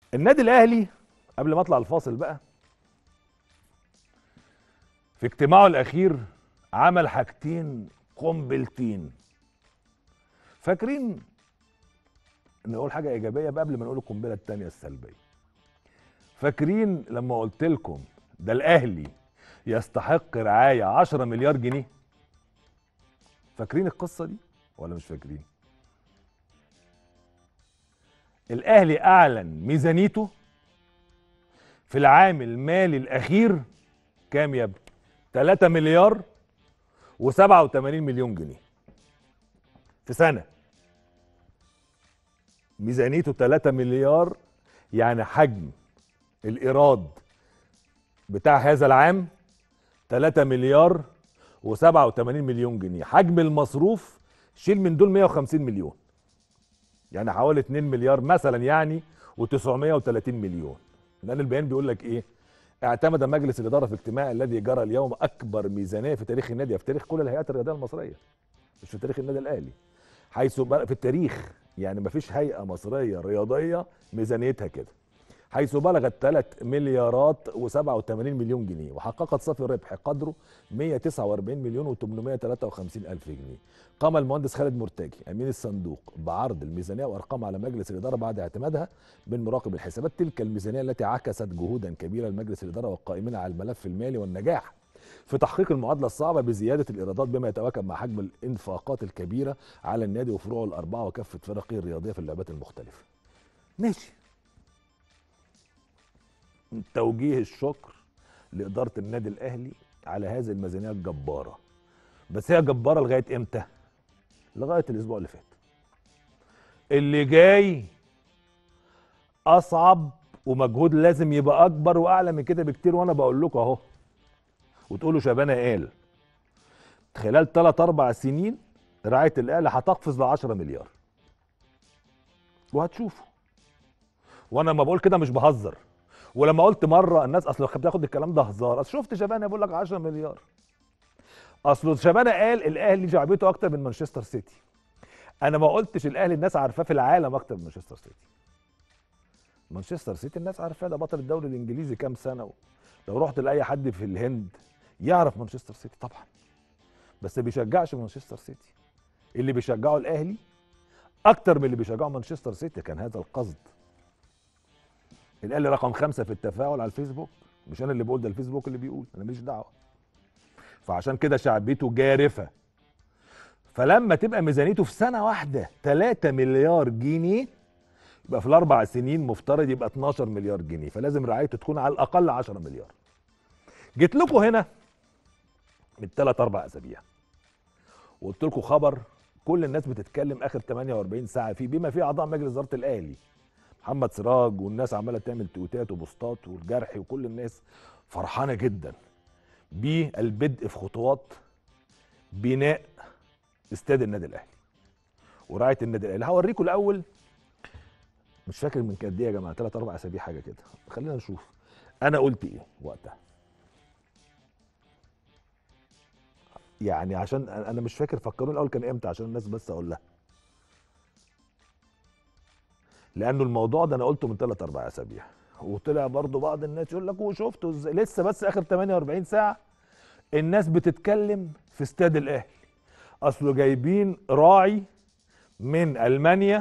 النادي الاهلي قبل ما اطلع الفاصل بقى في اجتماعه الاخير عمل حاجتين قنبلتين فاكرين نقول حاجه ايجابيه بقى قبل ما نقول القنبله الثانيه السلبيه فاكرين لما قلت لكم ده الاهلي يستحق رعايه 10 مليار جنيه فاكرين القصه دي ولا مش فاكرين الاهلي اعلن ميزانيته في العام المالي الاخير كام يا ابني 3 مليار و87 مليون جنيه في سنه ميزانيته 3 مليار يعني حجم الايراد بتاع هذا العام 3 مليار و87 مليون جنيه حجم المصروف شيل من دول 150 مليون يعني حوالي 2 مليار مثلا يعني و930 مليون لان البيان بيقول لك ايه اعتمد مجلس الاداره في اجتماع الذي جرى اليوم اكبر ميزانيه في تاريخ النادي في تاريخ كل الهيئات الرياضيه المصريه مش في تاريخ النادي الاهلي حيث بقى في التاريخ يعني مفيش هيئه مصريه رياضيه ميزانيتها كده حيث بلغت 3 مليارات و87 مليون جنيه وحققت صافي ربح قدره 149 مليون و853 الف جنيه قام المهندس خالد مرتجي امين الصندوق بعرض الميزانيه وارقام على مجلس الاداره بعد اعتمادها من مراقب الحسابات تلك الميزانيه التي عكست جهودا كبيره لمجلس الاداره والقائمين على الملف المالي والنجاح في تحقيق المعادله الصعبه بزياده الايرادات بما يتواكب مع حجم الانفاقات الكبيره على النادي وفروعه الاربعه وكافه فرقه الرياضيه في اللعبات المختلفه. ماشي. توجيه الشكر لاداره النادي الاهلي على هذه الميزانيه الجباره. بس هي جباره لغايه امتى؟ لغايه الاسبوع اللي فات. اللي جاي اصعب ومجهود لازم يبقى اكبر واعلى من كده بكتير وانا بقول لكم اهو. وتقولوا شبانه قال خلال 3 4 سنين رعايه الاهلي هتقفز ل 10 مليار وهتشوفوا وانا ما بقول كده مش بهزر ولما قلت مره الناس اصل بتاخد الكلام ده هزار اصل شفت شبانه بيقول لك 10 مليار اصل شبانه قال الاهلي شعبيته اكتر من مانشستر سيتي انا ما قلتش الاهلي الناس عارفاه في العالم اكتر من مانشستر سيتي مانشستر سيتي الناس عارفاه ده بطل الدوري الانجليزي كام سنه لو رحت لاي حد في الهند يعرف مانشستر سيتي طبعا بس ما بيشجعش مانشستر سيتي اللي بيشجعه الاهلي اكتر من اللي بيشجعه مانشستر سيتي كان هذا القصد الاهلي رقم خمسة في التفاعل على الفيسبوك مش انا اللي بقول ده الفيسبوك اللي بيقول انا ماليش دعوه فعشان كده شعبيته جارفه فلما تبقى ميزانيته في سنه واحده 3 مليار جنيه يبقى في الاربع سنين مفترض يبقى 12 مليار جنيه فلازم رعايته تكون على الاقل 10 مليار جيت لكم هنا من ثلاث اربع اسابيع وقلت لكم خبر كل الناس بتتكلم اخر 48 ساعه فيه بما فيه اعضاء مجلس اداره الاهلي محمد سراج والناس عماله تعمل تويتات وبوستات والجرح وكل الناس فرحانه جدا بالبدء في خطوات بناء استاد النادي الاهلي ورعايه النادي الاهلي هوريكم الاول مش فاكر من قد ايه يا جماعه ثلاث اربع اسابيع حاجه كده خلينا نشوف انا قلت ايه وقتها يعني عشان انا مش فاكر فكروني الاول كان امتى عشان الناس بس اقول لها لانه الموضوع ده انا قلته من ثلاث اربع اسابيع وطلع برضو بعض الناس يقول لك وشفتوا ازاي لسه بس اخر 48 ساعه الناس بتتكلم في استاد الاهلي اصله جايبين راعي من المانيا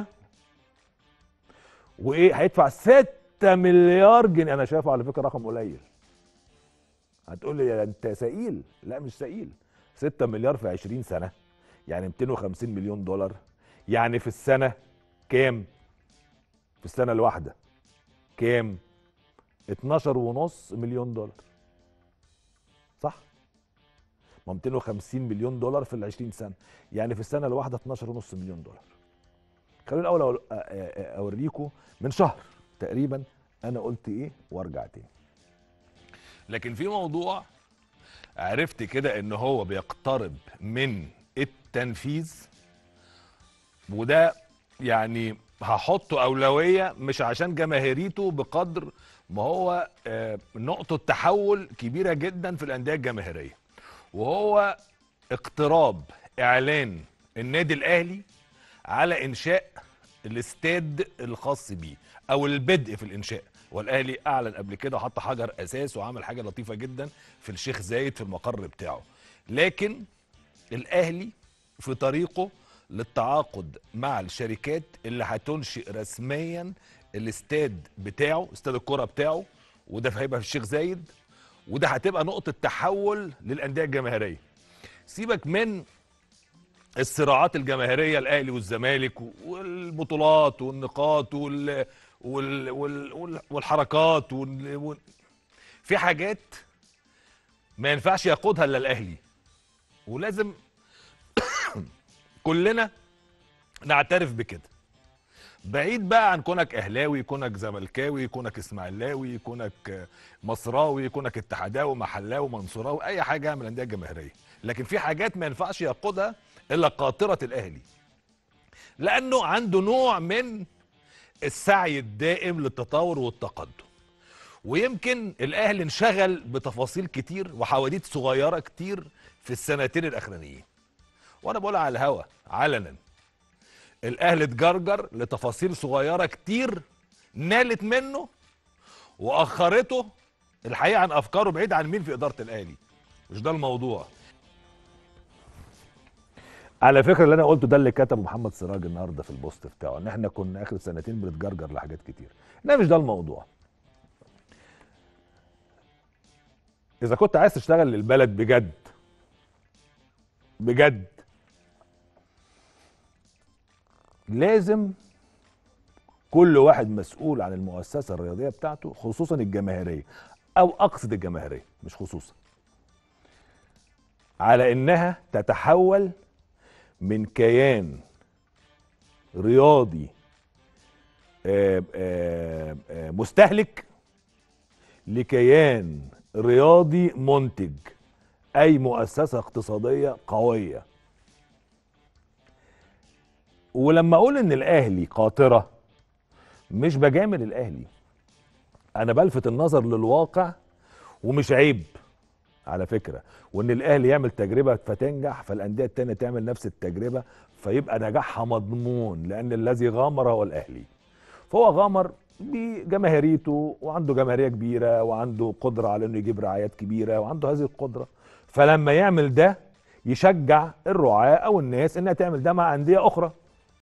وايه هيدفع 6 مليار جنيه انا شايفه على فكره رقم قليل هتقول لي انت سئيل لا مش سئيل 6 مليار في 20 سنه يعني 250 مليون دولار يعني في السنه كام في السنه الواحده كام 12 ونص مليون دولار صح ما 250 مليون دولار في ال 20 سنه يعني في السنه الواحده 12 ونص مليون دولار خلوني الاول اوريكم من شهر تقريبا انا قلت ايه وارجع تاني لكن في موضوع عرفت كده ان هو بيقترب من التنفيذ وده يعني هحطه اولويه مش عشان جماهيريته بقدر ما هو آه، نقطه تحول كبيره جدا في الانديه الجماهيريه وهو اقتراب اعلان النادي الاهلي على انشاء الاستاد الخاص بيه او البدء في الانشاء والاهلي اعلن قبل كده وحط حجر اساس وعمل حاجه لطيفه جدا في الشيخ زايد في المقر بتاعه لكن الاهلي في طريقه للتعاقد مع الشركات اللي هتنشئ رسميا الاستاد بتاعه استاد الكره بتاعه وده هيبقى في الشيخ زايد وده هتبقى نقطه تحول للانديه الجماهيريه سيبك من الصراعات الجماهيريه الاهلي والزمالك والبطولات والنقاط وال وال وال وال والحركات وال وال في حاجات ما ينفعش يقودها الا الاهلي ولازم كلنا نعترف بكده بعيد بقى عن كونك اهلاوي كونك زملكاوي كونك اسماعيلاوي كونك مصراوي كونك اتحداوي محلاوي منصوراوي اي حاجه من الانديه الجماهيريه لكن في حاجات ما ينفعش يقودها الا قاطره الاهلي لانه عنده نوع من السعي الدائم للتطور والتقدم ويمكن الاهلي انشغل بتفاصيل كتير وحواديت صغيره كتير في السنتين الاخرانيين وانا بقول على الهوا علنا الاهلي اتجرجر لتفاصيل صغيره كتير نالت منه واخرته الحقيقه عن افكاره بعيد عن مين في اداره الاهلي مش ده الموضوع على فكره اللي انا قلته ده اللي كتبه محمد سراج النهارده في البوست بتاعه ان احنا كنا اخر سنتين بنتجرجر لحاجات كتير لا مش ده الموضوع اذا كنت عايز تشتغل للبلد بجد بجد لازم كل واحد مسؤول عن المؤسسه الرياضيه بتاعته خصوصا الجماهيريه او اقصد الجماهيريه مش خصوصا على انها تتحول من كيان رياضي آه، آه، آه، مستهلك لكيان رياضي منتج اي مؤسسه اقتصاديه قويه ولما اقول ان الاهلي قاطره مش بجامل الاهلي انا بلفت النظر للواقع ومش عيب على فكره وان الاهلي يعمل تجربه فتنجح فالانديه التانيه تعمل نفس التجربه فيبقى نجاحها مضمون لان الذي غامر هو الاهلي فهو غامر بجماهيريته وعنده جماهيريه كبيره وعنده قدره على انه يجيب رعايات كبيره وعنده هذه القدره فلما يعمل ده يشجع الرعاة او الناس انها تعمل ده مع انديه اخرى